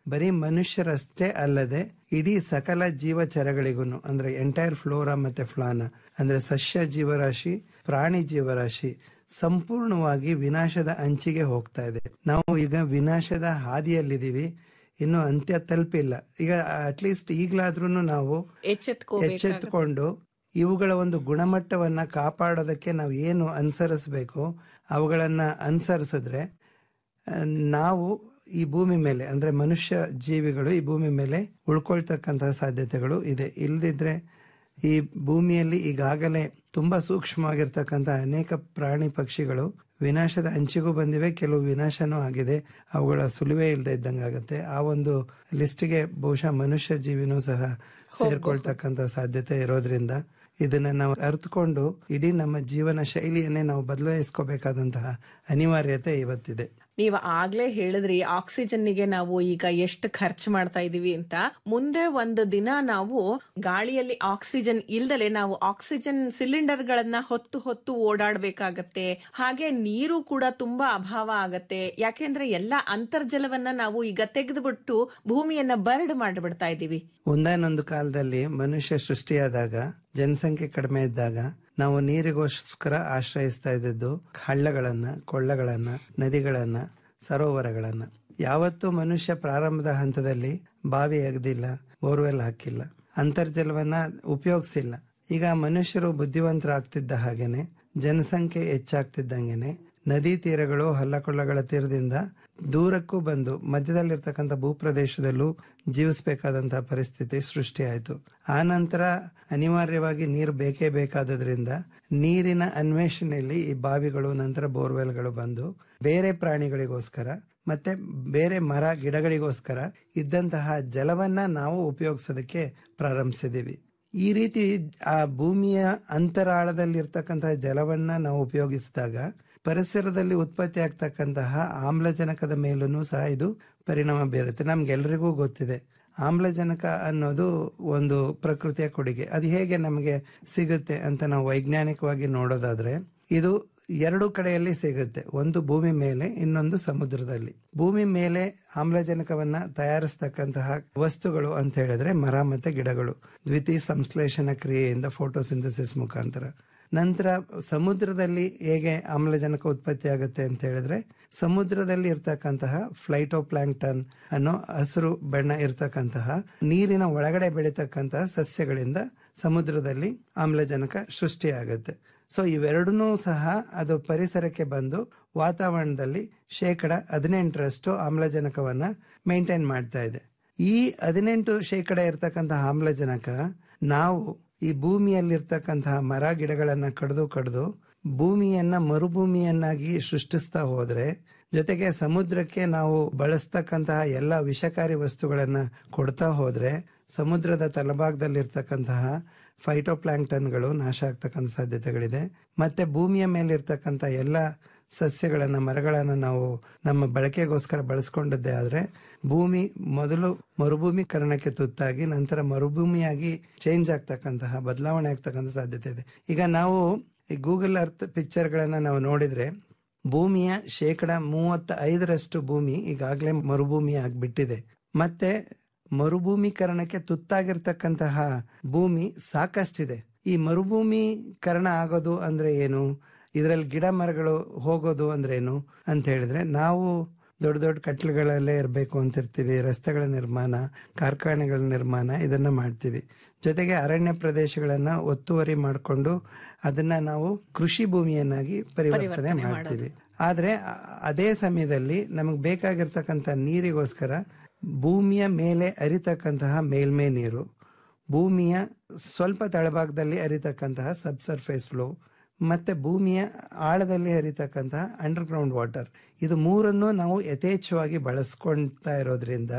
ಬರೀ ಮನುಷ್ಯರಷ್ಟೇ ಅಲ್ಲದೆ ಇಡೀ ಸಕಲ ಜೀವಚರಗಳಿಗೂ ಅಂದ್ರೆ ಎಂಟೈರ್ ಫ್ಲೋರಾ ಮತ್ತೆ ಫ್ಲಾನ ಅಂದ್ರೆ ಸಸ್ಯ ಜೀವರಾಶಿ ಪ್ರಾಣಿ ಜೀವರಾಶಿ ಸಂಪೂರ್ಣವಾಗಿ ವಿನಾಶದ ಅಂಚಿಗೆ ಹೋಗ್ತಾ ಇದೆ ನಾವು ಈಗ ವಿನಾಶದ ಹಾದಿಯಲ್ಲಿದ್ದೀವಿ ಇನ್ನು ಅಂತ್ಯ ತಲುಪಿಲ್ಲ ಈಗ ಅಟ್ಲೀಸ್ಟ್ ಈಗ್ಲಾದ್ರೂ ನಾವು ಎಚ್ಚೆತ್ಕೋಬೇಕು ಎಚ್ಚೆತ್ತುಕೊಂಡು ಇವುಗಳ ಒಂದು ಗುಣಮಟ್ಟವನ್ನ ಕಾಪಾಡೋದಕ್ಕೆ ನಾವು ಏನು ಅನುಸರಿಸಬೇಕು ಅವುಗಳನ್ನ ಅನುಸರಿಸಿದ್ರೆ ಆ, ನಾವು ಈ ಭೂಮಿ ಮೇಲೆ ಅಂದ್ರೆ ಮನುಷ್ಯ ಜೀವಿಗಳು ಈ ಭೂಮಿ ಮೇಲೆ ಉಳ್ಕೊಳ್ತಕ್ಕಂತಹ ಸಾಧ್ಯತೆಗಳು ಇದೆ ಇಲ್ದಿದ್ರೆ ಈ ಭೂಮಿಯಲ್ಲಿ ಈಗಾಗಲೇ ತುಂಬಾ ಸೂಕ್ಷ್ಮವಾಗಿರ್ತಕ್ಕಂಥ ಅನೇಕ ಪ್ರಾಣಿ ಪಕ್ಷಿಗಳು ವಿನಾಶದ ಅಂಚಿಗೂ ಬಂದಿವೆ ಕೆಲವು ವಿನಾಶನೂ ಆಗಿದೆ ಅವುಗಳ ಸುಳಿವೇ ಇಲ್ಲದೆ ಇದ್ದಂಗಾಗತ್ತೆ ಆ ಒಂದು ಲಿಸ್ಟ್ಗೆ ಬಹುಶಃ ಮನುಷ್ಯ ಜೀವಿನೂ ಸಹ ಸೇರ್ಕೊಳ್ತಕ್ಕಂಥ ಸಾಧ್ಯತೆ ಇರೋದ್ರಿಂದ ಇದನ್ನ ನಾವು ಅರ್ಥಕೊಂಡು ಇಡೀ ನಮ್ಮ ಜೀವನ ಶೈಲಿಯನ್ನೇ ನಾವು ಬದಲಾಯಿಸ್ಕೋಬೇಕಾದಂತಹ ಅನಿವಾರ್ಯತೆ ಇವತ್ತಿದೆ ನೀವು ಆಗ್ಲೇ ಹೇಳಿದ್ರಿ ಆಕ್ಸಿಜನ್ನಿಗೆ ನಾವು ಈಗ ಎಷ್ಟು ಖರ್ಚು ಮಾಡ್ತಾ ಇದೀವಿ ಅಂತ ಮುಂದೆ ಒಂದು ದಿನ ನಾವು ಗಾಳಿಯಲ್ಲಿ ಆಕ್ಸಿಜನ್ ಇಲ್ದಲೆ ನಾವು ಆಕ್ಸಿಜನ್ ಸಿಲಿಂಡರ್ ಗಳನ್ನ ಹೊತ್ತು ಹೊತ್ತು ಓಡಾಡ್ಬೇಕಾಗತ್ತೆ ಹಾಗೆ ನೀರು ಕೂಡ ತುಂಬಾ ಅಭಾವ ಆಗತ್ತೆ ಯಾಕೆಂದ್ರೆ ಎಲ್ಲಾ ಅಂತರ್ಜಲವನ್ನ ನಾವು ಈಗ ತೆಗೆದುಬಿಟ್ಟು ಭೂಮಿಯನ್ನ ಬರಡು ಮಾಡಿಬಿಡ್ತಾ ಇದೀವಿ ಒಂದಾನೊಂದು ಕಾಲದಲ್ಲಿ ಮನುಷ್ಯ ಸೃಷ್ಟಿಯಾದಾಗ ಜನಸಂಖ್ಯೆ ಕಡಿಮೆ ಇದ್ದಾಗ ನಾವು ನೀರಿಗೋಸ್ಕರ ಆಶ್ರಯಿಸ್ತಾ ಇದ್ದದ್ದು ಹಳ್ಳಗಳನ್ನ ಕೊಳ್ಳಗಳನ್ನ ನದಿಗಳನ್ನ ಸರೋವರಗಳನ್ನ ಯಾವತ್ತೂ ಮನುಷ್ಯ ಪ್ರಾರಂಭದ ಹಂತದಲ್ಲಿ ಬಾವಿ ಅಗದಿಲ್ಲ ಬೋರ್ವೆಲ್ ಹಾಕಿಲ್ಲ ಅಂತರ್ಜಲವನ್ನ ಉಪಯೋಗಿಸಿಲ್ಲ ಈಗ ಮನುಷ್ಯರು ಬುದ್ಧಿವಂತರಾಗ್ತಿದ್ದ ಹಾಗೇನೆ ಜನಸಂಖ್ಯೆ ಹೆಚ್ಚಾಗ್ತಿದ್ದಂಗೆನೆ ನದಿ ತೀರಗಳು ಹಳ್ಳಕೊಳ್ಳಗಳ ತೀರದಿಂದ ದೂರಕ್ಕೂ ಬಂದು ಮಧ್ಯದಲ್ಲಿರ್ತಕ್ಕಂಥ ಭೂಪ್ರದೇಶದಲ್ಲೂ ಜೀವಿಸಬೇಕಾದಂತಹ ಪರಿಸ್ಥಿತಿ ಸೃಷ್ಟಿಯಾಯಿತು ಆ ನಂತರ ಅನಿವಾರ್ಯವಾಗಿ ನೀರು ಬೇಕೇ ಬೇಕಾದದ್ರಿಂದ ನೀರಿನ ಅನ್ವೇಷಣೆಯಲ್ಲಿ ಈ ಬಾವಿಗಳು ನಂತರ ಬೋರ್ವೆಲ್ಗಳು ಬಂದು ಬೇರೆ ಪ್ರಾಣಿಗಳಿಗೋಸ್ಕರ ಮತ್ತೆ ಬೇರೆ ಮರ ಗಿಡಗಳಿಗೋಸ್ಕರ ಇದ್ದಂತಹ ಜಲವನ್ನ ನಾವು ಉಪಯೋಗಿಸೋದಕ್ಕೆ ಪ್ರಾರಂಭಿಸಿದೀವಿ ಈ ರೀತಿ ಆ ಭೂಮಿಯ ಅಂತರಾಳದಲ್ಲಿರ್ತಕ್ಕಂತಹ ಜಲವನ್ನ ನಾವು ಉಪಯೋಗಿಸಿದಾಗ ಪರಿಸರದಲ್ಲಿ ಉತ್ಪತ್ತಿ ಆಗ್ತಕ್ಕಂತಹ ಆಮ್ಲಜನಕದ ಮೇಲೂ ಸಹ ಇದು ಪರಿಣಾಮ ಬೀರುತ್ತೆ ನಮ್ಗೆಲ್ರಿಗೂ ಗೊತ್ತಿದೆ ಆಮ್ಲಜನಕ ಅನ್ನೋದು ಒಂದು ಪ್ರಕೃತಿಯ ಕೊಡುಗೆ ಅದು ಹೇಗೆ ನಮಗೆ ಸಿಗುತ್ತೆ ಅಂತ ನಾವು ವೈಜ್ಞಾನಿಕವಾಗಿ ನೋಡೋದಾದ್ರೆ ಇದು ಎರಡು ಕಡೆಯಲ್ಲಿ ಸಿಗುತ್ತೆ ಒಂದು ಭೂಮಿ ಮೇಲೆ ಇನ್ನೊಂದು ಸಮುದ್ರದಲ್ಲಿ ಭೂಮಿ ಮೇಲೆ ಆಮ್ಲಜನಕವನ್ನ ತಯಾರಿಸ್ತಕ್ಕಂತಹ ವಸ್ತುಗಳು ಅಂತ ಹೇಳಿದ್ರೆ ಮರ ಮತ್ತೆ ಗಿಡಗಳು ದ್ವಿತೀ ಸಂಶ್ಲೇಷಣ ಕ್ರಿಯೆಯಿಂದ ಫೋಟೋಸಿಂಥಸಿಸ್ ಮುಖಾಂತರ ನಂತರ ಸಮುದ್ರದಲ್ಲಿ ಹೇಗೆ ಆಮ್ಲಜನಕ ಉತ್ಪತ್ತಿ ಆಗುತ್ತೆ ಅಂತ ಹೇಳಿದ್ರೆ ಸಮುದ್ರದಲ್ಲಿ ಇರ್ತಕ್ಕಂತಹ ಫ್ಲೈಟೋಪ್ಲಾಂಕ್ಟನ್ ಅನ್ನೋ ಹಸಿರು ಬಣ್ಣ ಇರ್ತಕ್ಕಂತಹ ನೀರಿನ ಒಳಗಡೆ ಬೆಳೀತಕ್ಕಂತಹ ಸಸ್ಯಗಳಿಂದ ಸಮುದ್ರದಲ್ಲಿ ಆಮ್ಲಜನಕ ಸೃಷ್ಟಿಯಾಗುತ್ತೆ ಸೊ ಇವೆರಡನ್ನೂ ಸಹ ಅದು ಪರಿಸರಕ್ಕೆ ಬಂದು ವಾತಾವರಣದಲ್ಲಿ ಶೇಕಡ ಹದಿನೆಂಟರಷ್ಟು ಆಮ್ಲಜನಕವನ್ನ ಮೇಂಟೈನ್ ಮಾಡ್ತಾ ಇದೆ ಈ ಹದಿನೆಂಟು ಶೇಕಡ ಇರ್ತಕ್ಕಂತಹ ಆಮ್ಲಜನಕ ನಾವು ಈ ಭೂಮಿಯಲ್ಲಿರ್ತಕ್ಕಂತಹ ಮರ ಗಿಡಗಳನ್ನ ಕಡಿದು ಕಡಿದು ಭೂಮಿಯನ್ನ ಮರುಭೂಮಿಯನ್ನಾಗಿ ಸೃಷ್ಟಿಸ್ತಾ ಹೋದ್ರೆ ಜೊತೆಗೆ ಸಮುದ್ರಕ್ಕೆ ನಾವು ಬಳಸ್ತಕ್ಕಂತಹ ಎಲ್ಲ ವಿಷಕಾರಿ ವಸ್ತುಗಳನ್ನ ಕೊಡ್ತಾ ಹೋದ್ರೆ ಸಮುದ್ರದ ತಳಭಾಗದಲ್ಲಿರ್ತಕ್ಕಂತಹ ಫೈಟೋಪ್ಲಾಂಕ್ಟನ್ಗಳು ನಾಶ ಆಗ್ತಕ್ಕಂಥ ಸಾಧ್ಯತೆಗಳಿದೆ ಮತ್ತೆ ಭೂಮಿಯ ಮೇಲೆ ಇರ್ತಕ್ಕಂಥ ಎಲ್ಲ ಸಸ್ಯಗಳನ್ನ ಮರಗಳನ್ನ ನಾವು ನಮ್ಮ ಬಳಕೆಗೋಸ್ಕರ ಬಳಸ್ಕೊಂಡದ್ದೇ ಆದ್ರೆ ಭೂಮಿ ಮೊದಲು ಮರುಭೂಮೀಕರಣಕ್ಕೆ ತುತ್ತಾಗಿ ನಂತರ ಮರುಭೂಮಿಯಾಗಿ ಚೇಂಜ್ ಆಗ್ತಕ್ಕಂತಹ ಬದಲಾವಣೆ ಆಗ್ತಕ್ಕಂಥ ಸಾಧ್ಯತೆ ಇದೆ ಈಗ ನಾವು ಈ ಗೂಗಲ್ ಅರ್ತ್ ಪಿಕ್ಚರ್ ಗಳನ್ನ ನಾವು ನೋಡಿದ್ರೆ ಭೂಮಿಯ ಶೇಕಡ ಮೂವತ್ತ ಐದರಷ್ಟು ಭೂಮಿ ಈಗಾಗಲೇ ಮರುಭೂಮಿ ಆಗ್ಬಿಟ್ಟಿದೆ ಮತ್ತೆ ಮರುಭೂಮೀಕರಣಕ್ಕೆ ತುತ್ತಾಗಿರ್ತಕ್ಕಂತಹ ಭೂಮಿ ಸಾಕಷ್ಟಿದೆ ಈ ಮರುಭೂಮೀಕರಣ ಆಗೋದು ಅಂದ್ರೆ ಏನು ಇದರಲ್ಲಿ ಗಿಡ ಮರಗಳು ಹೋಗೋದು ಅಂದ್ರೆ ಏನು ಅಂತ ಹೇಳಿದ್ರೆ ನಾವು ದೊಡ್ಡ ದೊಡ್ಡ ಕಟ್ಲುಗಳಲ್ಲೇ ಇರಬೇಕು ಅಂತ ಇರ್ತೀವಿ ರಸ್ತೆಗಳ ನಿರ್ಮಾಣ ಕಾರ್ಖಾನೆಗಳ ನಿರ್ಮಾಣ ಇದನ್ನ ಮಾಡ್ತೀವಿ ಜೊತೆಗೆ ಅರಣ್ಯ ಪ್ರದೇಶಗಳನ್ನ ಒತ್ತುವರಿ ಮಾಡಿಕೊಂಡು ಅದನ್ನ ನಾವು ಕೃಷಿ ಭೂಮಿಯನ್ನಾಗಿ ಪರಿವರ್ತನೆ ಮಾಡ್ತೀವಿ ಆದ್ರೆ ಅ- ಅದೇ ಸಮಯದಲ್ಲಿ ನಮಗೆ ಬೇಕಾಗಿರ್ತಕ್ಕಂಥ ನೀರಿಗೋಸ್ಕರ ಭೂಮಿಯ ಮೇಲೆ ಅರಿತಕ್ಕಂತಹ ಮೇಲ್ಮೈ ನೀರು ಭೂಮಿಯ ಸ್ವಲ್ಪ ತಳಭಾಗದಲ್ಲಿ ಹರಿತಕ್ಕಂತಹ ಸಬ್ ಸರ್ಫೇಸ್ ಫ್ಲೋ ಮತ್ತೆ ಭೂಮಿಯ ಆಳದಲ್ಲಿ ಹರಿತಕ್ಕಂತಹ ಅಂಡರ್ ಗ್ರೌಂಡ್ ವಾಟರ್ ಇದು ಮೂರನ್ನು ನಾವು ಯಥೇಚ್ಛವಾಗಿ ಬಳಸ್ಕೊಳ್ತಾ ಇರೋದ್ರಿಂದ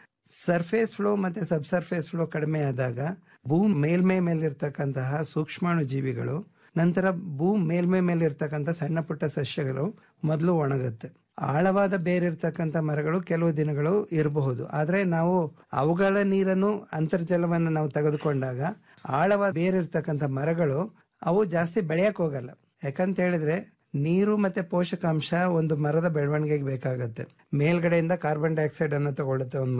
ಸರ್ಫೇಸ್ ಫ್ಲೋ ಮತ್ತೆ ಸಬ್ ಸರ್ಫೇಸ್ ಫ್ಲೋ ಕಡಿಮೆ ಆದಾಗ ಭೂ ಮೇಲ್ಮೈ ಮೇಲಿರ್ತಕ್ಕಂತಹ ಸೂಕ್ಷ್ಮಾಣು ಜೀವಿಗಳು ನಂತರ ಭೂ ಮೇಲ್ಮೈ ಮೇಲೆ ಇರ್ತಕ್ಕಂಥ ಸಣ್ಣ ಪುಟ್ಟ ಸಸ್ಯಗಳು ಮೊದಲು ಒಣಗುತ್ತೆ ಆಳವಾದ ಬೇರಿರ್ತಕ್ಕಂಥ ಮರಗಳು ಕೆಲವು ದಿನಗಳು ಇರಬಹುದು ಆದ್ರೆ ನಾವು ಅವುಗಳ ನೀರನ್ನು ಅಂತರ್ಜಲವನ್ನು ನಾವು ತೆಗೆದುಕೊಂಡಾಗ ಆಳವಾದ ಬೇರಿರ್ತಕ್ಕಂಥ ಮರಗಳು ಅವು ಜಾಸ್ತಿ ಬೆಳೆಯಕ್ ಹೋಗಲ್ಲ ಯಾಕಂತ ಹೇಳಿದ್ರೆ ನೀರು ಮತ್ತೆ ಪೋಷಕಾಂಶ ಒಂದು ಮರದ ಬೆಳವಣಿಗೆಗೆ ಬೇಕಾಗತ್ತೆ ಮೇಲ್ಗಡೆಯಿಂದ ಕಾರ್ಬನ್ ಡೈಆಕ್ಸೈಡ್ ಅನ್ನು ತಗೊಳುತ್ತೆ ಒಂದು